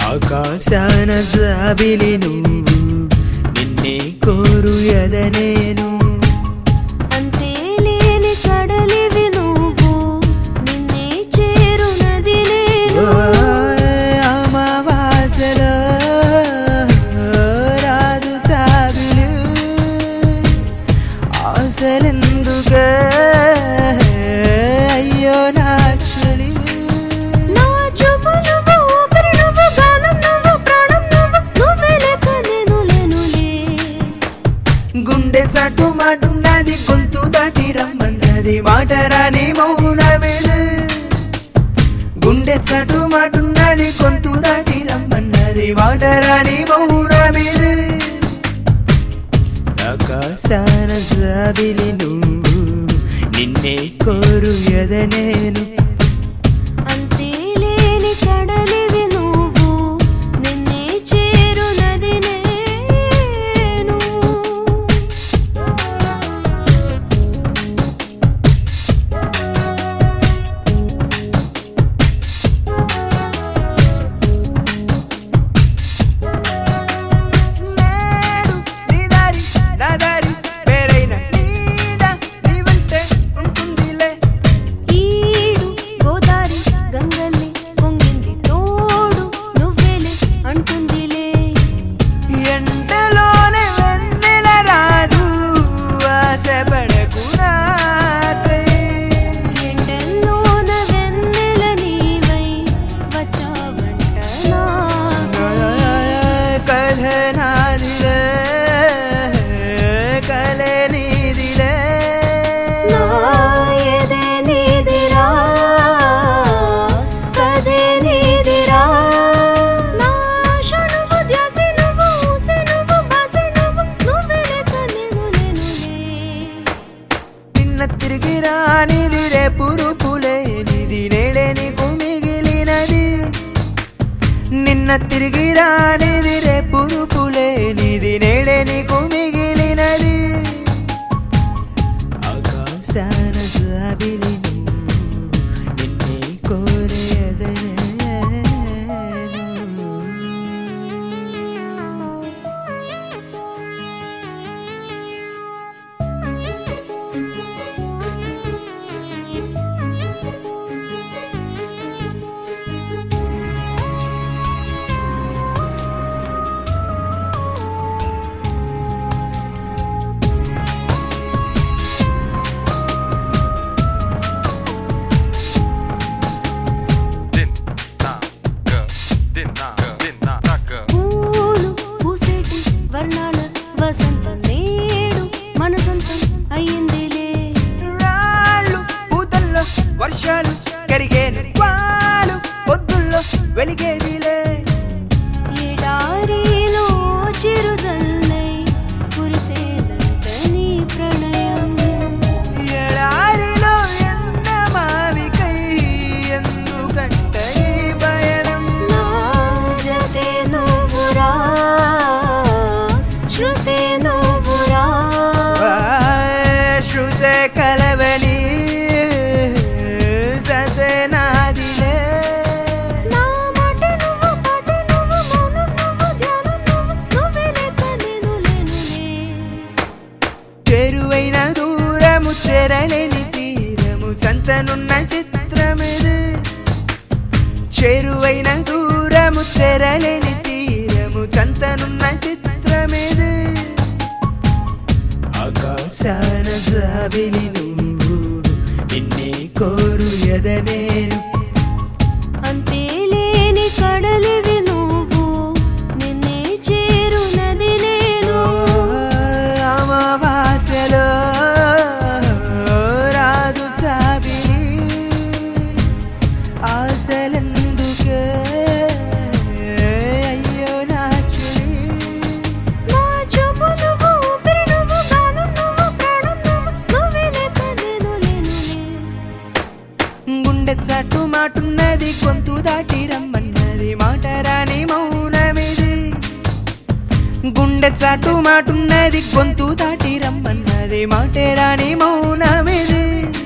ఆకాశాన జాబిలి నువ్వు నిన్నే కోరు ఎదనేను అంతే లేని కడలివి నువ్వు నిన్నే చేరునది నేను అమావాసలో రాదు చాబిలు ఆశలెందుకే అయ్యో నాక్షలి నా చూపు నువ్వు ఊపిరి నువ్వు గానం నువ్వు ప్రాణం నువ్వు నువ్వే లేక నేను లేనులే గుండె చాటు మాటున్నది గొంతు దాటి రమ్మన్నది మాట రాని మౌనమేదు గుండె చాటు మాటున్నది గొంతు దాటి రమ్మన్నది మాట రాని మౌనమేదు ఆకాశాన జాబిలి నువ్వు నిన్నే కోరు ఎదనేను అంతే లేని కడలివి నువ్వు నిన్నే చేరునది నేను నేడు నీ దారి నా దారి వేరైన నీడ నీ వెంటే ఉంటుందిలే ఈడు గోదారి గంగల్ని పొంగింది తోడు నువ్వేలే అంటుందిలే ఎండలోనే వెన్నెల రాదు ఆశపడకు నాకై ఎండల్లోన వెన్నెల నీవై వచ్చావంట నాకై. కథ నాదిలే కలే నీదిలే నా ఎదే నీదిరా, కదే నీదిరా. నా ఆశ నువ్వు, ధ్యాస నువ్వు, ఊస నువ్వు, బాస నువ్వు, నువ్వే లేక నేను లేనులే. నిన్న తిరిగి రానిది రేపు రూపులే నిది నేడే నీకు మిగిలినది నిన్న తిరిగి రానిది రేపు రూపులే నిది నేడే నీకు మిగిలినది ఆకాశాన జాబిలి నువ్వు నిన్నే కోరేదనే Din na ga, din na ga, din na na ga. పూలు పూసేటి వర్ణాల వసంతం నేడు మన సొంతం అయ్యిందిలే రాళ్ళు పూతల్లో వర్షాలు కరిగేను వాలు పొద్దుల్లో వెలిగేదిలే ఎడారిలో చిరుజల్లై కురిసేదంత నీ ప్రణయం ఎడారిలో ఎండ మావికై ఎందుకంట ఈ పయనం నా జతే నువ్వురా శృతే నువ్వురా ఆ, శృతే కలవని ససే నాదిలే నా మాట నువ్వు పాట నువ్వు మౌనం నువ్వు ధ్యానం నువ్వు నువ్వే లేక నేను లేనులే చెరువైన దూరము చెరలేని తీరము సంతనున్న చిత్రమిది చెరువైన దూరము చెరలేని తీరము సంతనున్న చిత్రమిది ఆకాశాన జాబిలి నువ్వు నిన్నే కోరు ఎదనేను అంతే లేని కడలివి నువ్వు నిన్నే చేరునది నేను అమావాస్యలో రాదు చాబిలి ఆశలెందుకే అయ్యో నా చెలి నా చూపు నువ్వు ఊపిరి నువ్వు గానం నువ్వు ప్రాణం నువ్వు నువ్వే లేక నేను లేనులే గుండె చాటు మాటున్నది గొంతు దాటి రమ్మన్నది మాట రాని మౌనమిది గుండె చాటు మాటున్నది గొంతు దాటి రమ్మన్నది మాటే రాని మౌనమిది